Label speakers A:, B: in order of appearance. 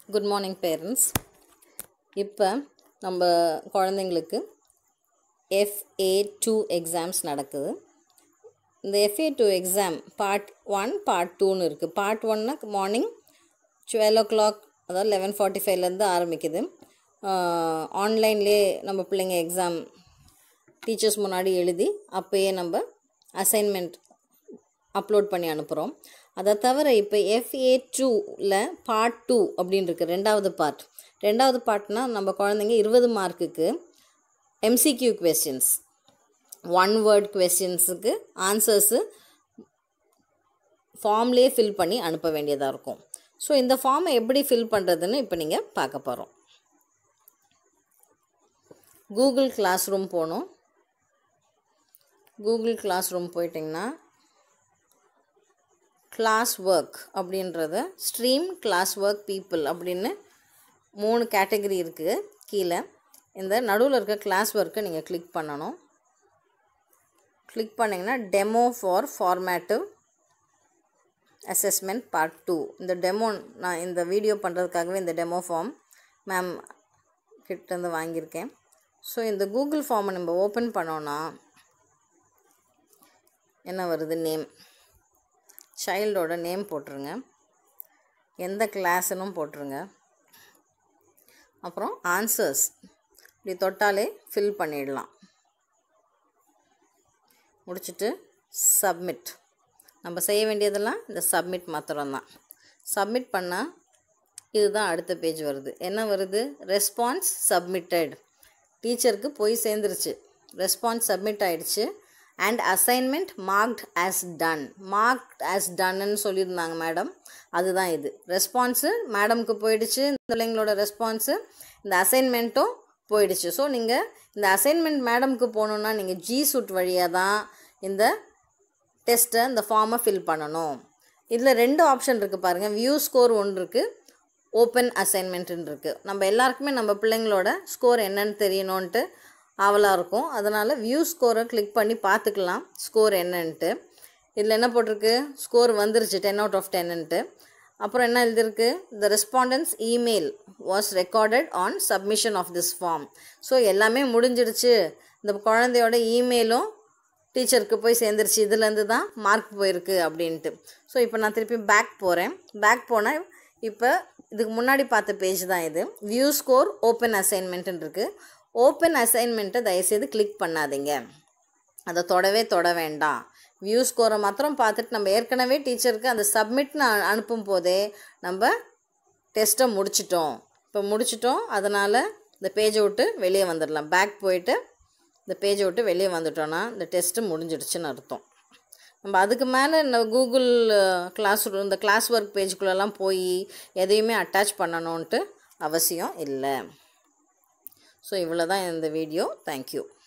A: good morning parents இப்போ நம்ம குழந்தைங்களுக்கு எஃப்ஏ டூ எக்ஸாம்ஸ் நடக்குது இந்த FA two exam part one part டூன்னு இருக்குது பார்ட் ஒன்னா மார்னிங் டுவெல் ஓ கிளாக் அதாவது லெவன் ஃபார்ட்டி ஃபைவ்லேருந்து ஆரம்பிக்குது ஆன்லைன்லேயே நம்ம பிள்ளைங்க எக்ஸாம் டீச்சர்ஸ் முன்னாடி எழுதி அப்போயே நம்ம அசைன்மெண்ட் அப்லோட் பண்ணி அனுப்புகிறோம் அதை தவிர இப்போ எஃப்ஏ டூவில் பார்ட் டூ அப்படின்னு இருக்குது ரெண்டாவது பார்ட் ரெண்டாவது பார்ட்னா நம்ம குழந்தைங்க இருபது மார்க்குக்கு எம்சிக்யூ கொஸ்டின்ஸ் ஒன் வேர்ட் கொஸ்டின்ஸுக்கு ஆன்சர்ஸு ஃபார்ம்லேயே ஃபில் பண்ணி அனுப்ப வேண்டியதாக இருக்கும் ஸோ இந்த ஃபார்மை எப்படி ஃபில் பண்ணுறதுன்னு இப்போ நீங்கள் பார்க்க போகிறோம் கூகுள் கிளாஸ் ரூம் போகணும் கூகுள் கிளாஸ் ரூம் போயிட்டிங்கன்னா கிளாஸ் ஒர்க் அப்படின்றத ஸ்ட்ரீம் கிளாஸ் ஒர்க் பீப்புள் அப்படின்னு மூணு கேட்டகரி இருக்குது கீழே இந்த நடுவில் இருக்க கிளாஸ் ஒர்க்கை நீங்கள் கிளிக் பண்ணணும் கிளிக் பண்ணிங்கன்னா demo for formative assessment part two இந்த டெமோ நான் இந்த வீடியோ பண்ணுறதுக்காகவே இந்த டெமோ ஃபார்ம் மேம் கிட்டேருந்து வாங்கியிருக்கேன் ஸோ இந்த கூகுள் ஃபார்மை நம்ம ஓப்பன் பண்ணோன்னா என்ன வருது நேம் சைல்டோட நேம் போட்டுருங்க எந்த கிளாஸ்னும் போட்டுருங்க அப்புறம் ஆன்சர்ஸ் இப்படி தொட்டாலே ஃபில் பண்ணிடலாம் முடிச்சுட்டு சப்மிட் நம்ம செய்ய வேண்டியதெல்லாம் இந்த சப்மிட் மாத்திரம்தான் சப்மிட் பண்ணால் இதுதான் அடுத்த பேஜ் வருது என்ன வருது ரெஸ்பான்ஸ் சப்மிட்டட் டீச்சருக்கு போய் சேர்ந்துருச்சு ரெஸ்பான்ஸ் சப்மிட் ஆயிடுச்சு and assignment marked as done marked as டன்னு சொல்லியிருந்தாங்க மேடம் அதுதான் இது ரெஸ்பான்ஸு மேடம்க்கு போயிடுச்சு இந்த பிள்ளைங்களோட ரெஸ்பான்ஸு இந்த அசைன்மெண்ட்டும் போயிடுச்சு ஸோ நீங்கள் இந்த அசைன்மெண்ட் மேடம்க்கு போகணுன்னா நீங்கள் ஜி சூட் வழியாக தான் இந்த டெஸ்ட்டை இந்த ஃபார்மை ஃபில் பண்ணணும் இதில் ரெண்டு ஆப்ஷன் இருக்குது பாருங்கள் வியூ ஸ்கோர் ஒன்று இருக்குது ஓப்பன் அசைன்மெண்ட்டுன்னு இருக்குது நம்ம எல்லாருக்குமே நம்ம பிள்ளைங்களோட ஸ்கோர் என்னன்னு தெரியணுன்ட்டு ஆவலாக இருக்கும் அதனால் வியூ ஸ்கோரை கிளிக் பண்ணி பார்த்துக்கலாம் ஸ்கோர் என்னன்ட்டு இதில் என்ன போட்டிருக்கு ஸ்கோர் வந்துருச்சு டென் அவுட் ஆஃப் டென்னுன்ட்டு அப்புறம் என்ன எழுதிருக்கு the respondent's email was recorded on submission of this form so எல்லாமே முடிஞ்சிடுச்சு இந்த குழந்தையோட இமெயிலும் டீச்சருக்கு போய் சேர்ந்துருச்சு இதுலேருந்து தான் மார்க் போயிருக்கு அப்படின்ட்டு ஸோ இப்போ நான் திருப்பி பேக் போகிறேன் பேக் போனால் இப்போ இதுக்கு முன்னாடி பார்த்த பேஜ் தான் இது வியூ ஸ்கோர் ஓப்பன் அசைன்மெண்ட்டுன்னு இருக்குது ஓப்பன் அசைன்மெண்ட்டை தயவுசெய்து கிளிக் பண்ணாதீங்க அதை தொடவே தொட வேண்டாம் வியூ ஸ்கோரை மாத்திரம் பார்த்துட்டு நம்ம ஏற்கனவே டீச்சருக்கு அந்த சப்மிட்னு அனுப்பும் போதே நம்ம டெஸ்ட்டை முடிச்சிட்டோம் இப்போ முடிச்சிட்டோம் அதனால் இந்த பேஜை விட்டு வெளியே வந்துடலாம் பேக் போயிட்டு இந்த பேஜை விட்டு வெளியே வந்துட்டோன்னா இந்த டெஸ்ட்டு முடிஞ்சிடுச்சுன்னு அர்த்தம் நம்ம அதுக்கு மேலே இந்த கூகுள் கிளாஸ் இந்த கிளாஸ் ஒர்க் பேஜுக்குள்ளெல்லாம் போய் எதையுமே அட்டாச் பண்ணணுன்ட்டு அவசியம் இல்லை ஸோ இவ்வளோ தான் இந்த வீடியோ தேங்க்யூ